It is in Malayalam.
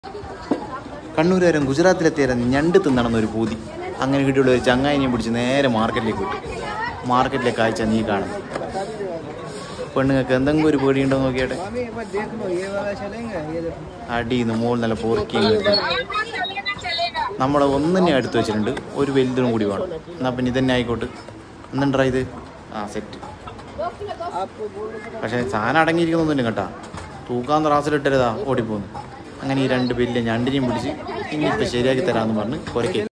കണ്ണൂരുകാരൻ ഗുജറാത്തിലെത്തിയാലും ഞണ്ട് തിന്നണമെന്നൊരു പൂതി അങ്ങനെ കിട്ടിയുള്ള ഒരു ചങ്ങായിനെയും പിടിച്ച് നേരെ മാർക്കറ്റിലേക്ക് വിട്ടു മാർക്കറ്റിലെ കാഴ്ച നീ കാണുന്നു പെണ്ണുങ്ങൾക്ക് എന്തെങ്കിലും ഒരു പേടിയുണ്ടോ നോക്കിയാട്ടെ हमें एक बार देख लो ये वाला चलेंगे ये देखो അടിയിൽ മോൾ നല്ല പൊറുക്കിയും കിട്ടുന്നു നമ്മളെ ഒന്നിനെ അടുത്ത് വെച്ചിട്ടുണ്ട് ഒരു വലുതിനും കൂടി വേണം എന്നാൽ പിന്നെ ഇതന്നെ ആയിക്കോട്ടെ എന്തുണ്ടാ ഇത് ആ സെറ്റ് आपको बोल പക്ഷേ സാധനം അടങ്ങിയിരിക്കുന്നൊന്നുമില്ല കേട്ടാ തൂക്കാൻ ത്രാസിലിട്ടരുതാ ഓടിപ്പോന്നു അങ്ങനെ ഈ രണ്ട് വലിയ ഞണ്ടിനെയും പിടിച്ച് ഇനിയിപ്പോൾ ശരിയാക്കി തരാമെന്ന് പറഞ്ഞ് കുരയ്ക്ക്